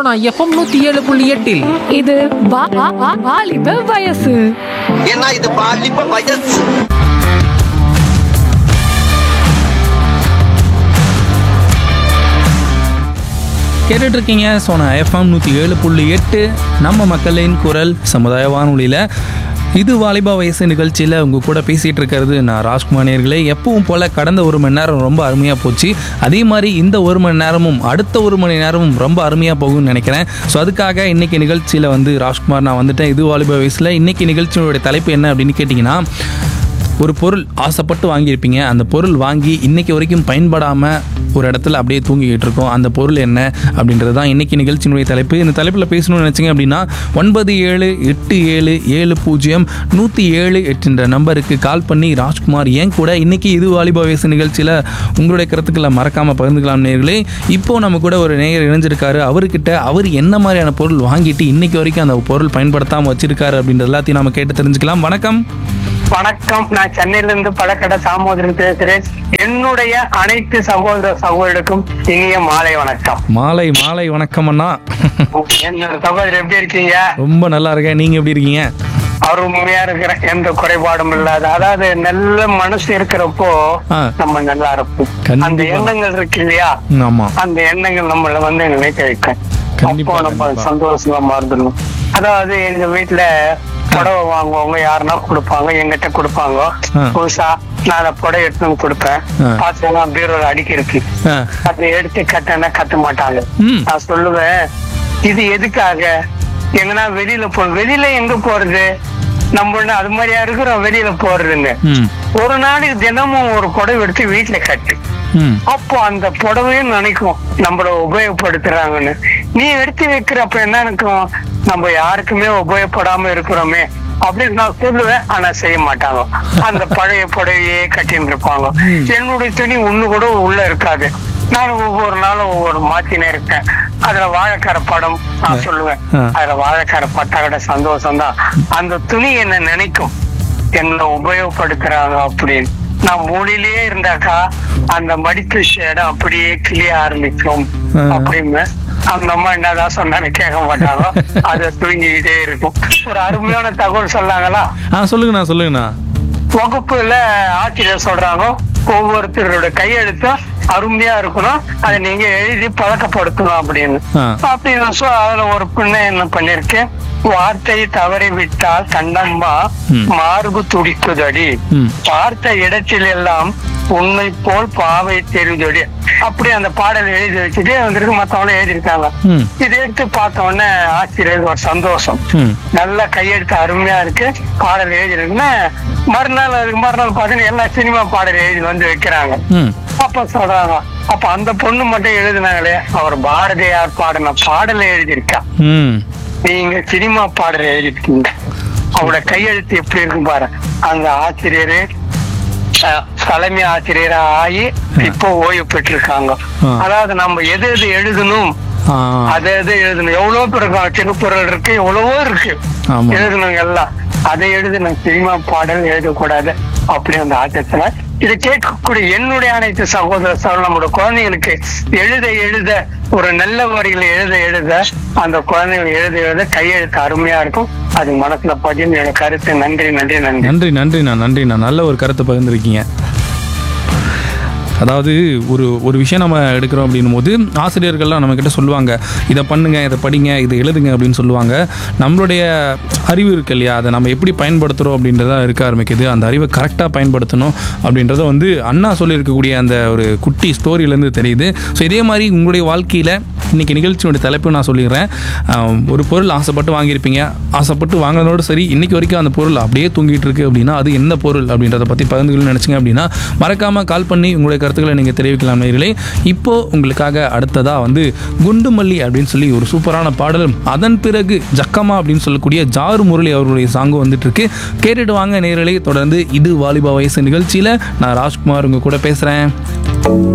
Sona FM நூத்தி ஏழு புள்ளி எட்டில் இது வா- வா- வா- வாலிப வயசு ஏன்னா இது பாலிப்ப வயசு கேட்டுட்டு இருக்கீங்க சோனா எஃப்எம் நூற்றி ஏழு புள்ளி எட்டு நம்ம மக்களின் குரல் சமுதாய வானொலியில் இது வாலிபா வயசு நிகழ்ச்சியில் உங்கள் கூட பேசிகிட்டு இருக்கிறது நான் ராஜ்குமார் நேர்களே எப்பவும் போல் கடந்த ஒரு மணி நேரம் ரொம்ப அருமையாக போச்சு அதே மாதிரி இந்த ஒரு மணி நேரமும் அடுத்த ஒரு மணி நேரமும் ரொம்ப அருமையாக போகும்னு நினைக்கிறேன் ஸோ அதுக்காக இன்னைக்கு நிகழ்ச்சியில் வந்து ராஜ்குமார் நான் வந்துட்டேன் இது வாலிபா வயசில் இன்னைக்கு நிகழ்ச்சியோட தலைப்பு என்ன அப்படின்னு கேட்டிங்கன்னா ஒரு பொருள் ஆசைப்பட்டு வாங்கியிருப்பீங்க அந்த பொருள் வாங்கி இன்னைக்கு வரைக்கும் பயன்படாமல் ஒரு இடத்துல அப்படியே தூங்கிக்கிட்டு இருக்கோம் அந்த பொருள் என்ன அப்படின்றது தான் இன்னைக்கு நிகழ்ச்சியினுடைய தலைப்பு இந்த தலைப்பில் பேசணும்னு நினச்சிங்க அப்படின்னா ஒன்பது ஏழு எட்டு ஏழு ஏழு பூஜ்ஜியம் நூற்றி ஏழு எட்டுன்ற நம்பருக்கு கால் பண்ணி ராஜ்குமார் ஏன் கூட இன்னைக்கு இது வாலிபா வயசு நிகழ்ச்சியில் உங்களுடைய கருத்துக்களை மறக்காமல் பகிர்ந்துக்கலாம் நேர்களே இப்போ நம்ம கூட ஒரு நேயர் இணைஞ்சிருக்காரு அவர்கிட்ட அவர் என்ன மாதிரியான பொருள் வாங்கிட்டு இன்னைக்கு வரைக்கும் அந்த பொருள் பயன்படுத்தாமல் வச்சிருக்காரு அப்படின்றது எல்லாத்தையும் நம்ம கேட்டு தெரிஞ்சுக்கலாம் வணக்கம் வணக்கம் நான் சென்னையில இருந்து பழக்கடை சாமோதரன் பேசுறேன் என்னுடைய அனைத்து சகோதர சகோதரருக்கும் இனிய மாலை வணக்கம் மாலை மாலை வணக்கம் அண்ணா என்னோட சகோதரர் எப்படி இருக்கீங்க ரொம்ப நல்லா இருக்கேன் நீங்க எப்படி இருக்கீங்க அருமையா இருக்கிறேன் எந்த குறைபாடும் இல்லாத அதாவது நல்ல மனசு இருக்கிறப்போ ஆ. நம்ம நல்லா இருப்போம் கண்டிப்பா. அந்த எண்ணங்கள் இருக்கு இல்லையா ம், ஆமா அந்த எண்ணங்கள் நம்மள வந்து நினைக்க வைக்கும் கண்டிப்பா, அப்போ நம்ம கண்டிப்பா. சந்தோஷமா மறந்துடணும் அதாவது எங்க வீட்டுல புடவை வாங்குவாங்க யாருன்னா கொடுப்பாங்க எங்கிட்ட கொடுப்பாங்க ஆ. புதுசா நான் அந்த புடவை எடுத்து வந்து கொடுப்பேன் ஆ. பார்த்தீங்கன்னா பீரோல அடிக்கி இருக்கு ஆ, அதை எடுத்து கட்டனா கட்ட மாட்டாங்க ம். நான் சொல்லுவேன் இது எதுக்காக எங்கன்னா வெளியில போ வெளியில எங்க போறது நம்ம ஒண்ணு அது மாதிரியா இருக்கிறோம் வெளியில போறதுன்னு ம், ஒரு நாளைக்கு தினமும் ஒரு புடவை எடுத்து வீட்டுல கட்டு ம், அப்போ அந்த புடவையும் நினைக்கும் நம்மள உபயோகப்படுத்துறாங்கன்னு நீ எடுத்து வைக்கிறப்ப என்ன நினைக்கும் நம்ம யாருக்குமே உபயோகப்படாம இருக்கிறோமே அப்படின்னு நான் சொல்லுவேன் ஆனா செய்ய மாட்டாங்க அந்த பழைய புடவையே கட்டின்னு இருப்பாங்க என்னுடைய துணி ஒண்ணு கூட உள்ள இருக்காது நான் ஒவ்வொரு நாளும் ஒவ்வொரு மாத்தினே இருக்கேன் அதுல வாழைக்கார படம் நான் சொல்லுவேன் ஆ. அதுல வாழைக்கார பட்டா கூட சந்தோஷம் தான் அந்த துணி என்ன நினைக்கும் என்ன உபயோகப்படுத்துறாங்க அப்படின்னு நான் மூலையிலேயே இருந்தாக்கா அந்த மடிப்பு இடம் அப்படியே கிளிய ஆரம்பிக்கும் ஆ. அப்படின்னு அந்த அம்மா என்னதான் சொன்னாலும் கேட்க மாட்டாங்க அது தூங்கிக்கிட்டே இருக்கும் ஒரு அருமையான தகவல் சொன்னாங்களா ஆ சொல்லுங்கண்ணா சொல்லுங்கண்ணா வகுப்புல ஆசிரியர் சொல்றாங்க ஒவ்வொருத்தரோட கையெழுத்தும் அருமையா இருக்கணும் அதை நீங்க எழுதி பழக்கப்படுத்தணும் அப்படின்னு ஆ. அப்படின்னு so அதுல ஒரு பெண்ணை என்ன பண்ணிருக்கேன் வார்த்தை தவறி விட்டால் கண்ணம்மா ம். மார்பு துடிக்குதடி ம். பார்த்த இடத்தில் எல்லாம் உண்மை போல் பாவை தெரியுதடி அப்படி அந்த பாடல் எழுதி வச்சுட்டு வந்துருக்கு மத்தவங்களும் எழுதியிருக்காங்க ம். இதை எடுத்து பார்த்த உடனே ஆசிரியர் ஒரு சந்தோஷம் ம். நல்ல கையெழுத்து அருமையா இருக்கு பாடல் எழுதிருக்குன்னா மறுநாள் அதுக்கு மறுநாள் பாத்தீங்கன்னா எல்லா சினிமா பாடல் எழுதி வந்து வைக்கிறாங்க ம் அப்ப சொல்றாங்க அப்ப அந்த பொண்ணு மட்டும் எழுதினாங்களே அவர் பாரதியார் பாடின பாடலை எழுதியிருக்கா ம் நீங்க சினிமா பாடல் எழுதிருக்கீங்க அவரோட கையெழுத்து எப்படி இருக்கும் பாரு அந்த ஆசிரியரு அஹ், தலைமை ஆசிரியரா ஆகி இப்போ ஓய்வு பெற்றிருக்காங்க ஆ. அதாவது நம்ம எது எது எழுதணும் ஆ அதை எது எழுதணும் எவ்வளவு பேர் இருக்காங்க திருக்குறள் இருக்கு எவ்வளவோ இருக்கு ஆமா. எழுதணும் எல்லாம் அதை எழுதணும் சினிமா பாடல் எழுதக்கூடாது அப்படி அந்த ஆட்டத்துல இதை கேட்கக்கூடிய என்னுடைய அனைத்து சகோதர சகோதர நம்முடைய குழந்தைங்களுக்கு எழுத எழுத ஒரு நல்ல வரிகளை எழுத எழுத அந்த குழந்தைகள் எழுத எழுத கையெழுத்து அருமையா இருக்கும் அது மனசுல பதியும் என்னோட கருத்து நன்றி நன்றி நன்றி நன்றி நன்றிண்ணா நன்றிண்ணா நல்ல ஒரு கருத்தை பகிர்ந்துருக்கீங்க அதாவது ஒரு ஒரு விஷயம் நம்ம எடுக்கிறோம் அப்படின்னும் போது ஆசிரியர்கள்லாம் நம்மக்கிட்ட சொல்லுவாங்க இதை பண்ணுங்க இதை படிங்க இதை எழுதுங்க அப்படின்னு சொல்லுவாங்க நம்மளுடைய அறிவு இருக்கு இல்லையா அதை நம்ம எப்படி பயன்படுத்துகிறோம் அப்படின்றத இருக்க ஆரம்பிக்குது அந்த அறிவை கரெக்டாக பயன்படுத்தணும் அப்படின்றத வந்து அண்ணா சொல்லியிருக்கக்கூடிய அந்த ஒரு குட்டி ஸ்டோரியிலேருந்து தெரியுது ஸோ இதே மாதிரி உங்களுடைய வாழ்க்கையில் இன்றைக்கி நிகழ்ச்சியோட தலைப்பு நான் சொல்லிடுறேன் ஆஹ் ஒரு பொருள் ஆசைப்பட்டு வாங்கியிருப்பீங்க ஆசைப்பட்டு வாங்கினதோடு சரி இன்னைக்கு வரைக்கும் அந்த பொருள் அப்படியே தூங்கிட்டு இருக்கு அப்படின்னா அது என்ன பொருள் அப்படின்றத பற்றி பகிர்ந்துக்கணும்னு நினச்சிங்க அப்படின்னா மறக்காமல் கால் பண்ணி உங்களுடைய கருத்துக்களை நீங்கள் தெரிவிக்கலாம் நேர்களே இப்போ உங்களுக்காக அடுத்ததாக வந்து குண்டுமல்லி அப்படின்னு சொல்லி ஒரு சூப்பரான பாடலும் அதன் பிறகு ஜக்கமா அப்படின்னு சொல்லக்கூடிய ஜாரு முரளி அவர்களுடைய சாங்கும் வந்துட்டு இருக்கு கேட்டுட்டு வாங்க நேர்களே தொடர்ந்து இது வாலிபா வயசு நிகழ்ச்சியில் நான் ராஜ்குமார் உங்க கூட பேசுகிறேன்